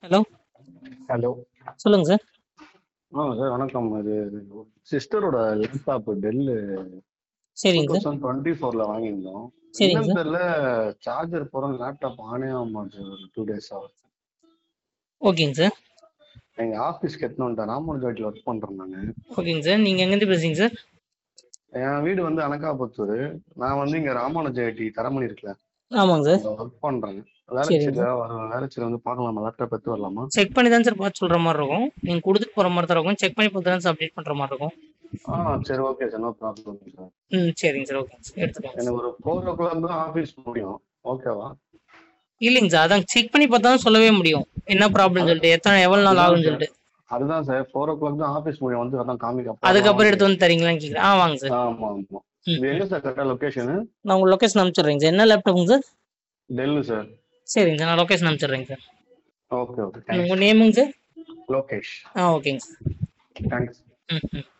hello hello சொல்லுங்க sir ஆ sir வணக்கம் இது சிஸ்டரோட லேப்டாப் டெல்லு டூ சரிங்க சார் தௌசண்ட் டுவெண்ட்டி ஃபோரில் வாங்கியிருந்தோம் சரிங்க என்னன்னு சார் தெரியல சார்ஜர் போகிறோம் லேப்டாப் ஆனே ஆக மாட்டேங்குது ஒரு டூ டேஸ் ஆகுது ஓகேங்க சார் எங்கள் ஆஃபீஸ் கட்டணுன்ட்டேன் ராமராஜ் ஒர்க் பண்ணுறேன் நான் ஓகேங்க சார் நீங்கள் எங்கேருந்து பேசுறீங்க சார் என் வீடு வந்து அனகாபுத்தூர் நான் வந்து இங்கே ராமானுஜ ஐடி தரமணி இருக்குல்ல ஆமாங்க சார் அங்கே ஒர்க் பண்ணுறேன் சரிங்க வேலைச்சேரி வர வேலைச்சேரி வந்து பார்க்கலாமா லேப்டாப் எடுத்து வரலாமா செக் பண்ணி தான் சார் பார்த்து சொல்கிற மாதிரி இருக்கும் நீங்கள் கொடுத்துட்டு போகிற மாதிரி தான் இருக்கும் செக் பண்ணி பார்த்து தான் சார் அப்டேட் பண்ணுற மாதிரி இருக்கும் ஆ சரி okay sir no problem sir ம் சரிங்க சார் ஓகேங்க சார் எடுத்துக்கலாம் எனக்கு ஒரு ஃபோர் ஓ கிளாக் தான் ஆஃபீஸ் முடியும் ஓகேவா இல்லைங்க சார் அதான் செக் பண்ணி பார்த்தா தான் சொல்லவே முடியும் என்ன ப்ராப்ளம் சொல்லிட்டு எத்தனை எவ்வளோ நாள் ஆகும்னு சொல்லிட்டு அதுதான் சார் ஃபோர் ஓ கிளாக் தான் ஆஃபீஸ் முடியும் வந்து அதான் காமிக்க அதுக்கப்புறம் எடுத்து வந்து தரீங்களான்னு கேட்குறேன் ஆ வாங்க சார் ஆமா ஆமா ம் இது எங்க சார் கரெக்டா லொகேஷனு நான் உங்கள் லொக்கேஷன் அனுப்பிச்சிடுறேங்க சார் என்ன லேப்டாப்புங்க சார் டெல்லு சார் சரிங்க சார் நான் லொக்கேஷன் அனுப்பிச்சிடுறேங்க சார் ஓகே ஓகே தேங்க்ஸ் உங்கள் நேமுங்க சார் லோகேஷ் ஆ ஓகேங்க சார் தேங்க்ஸ் ம் ம்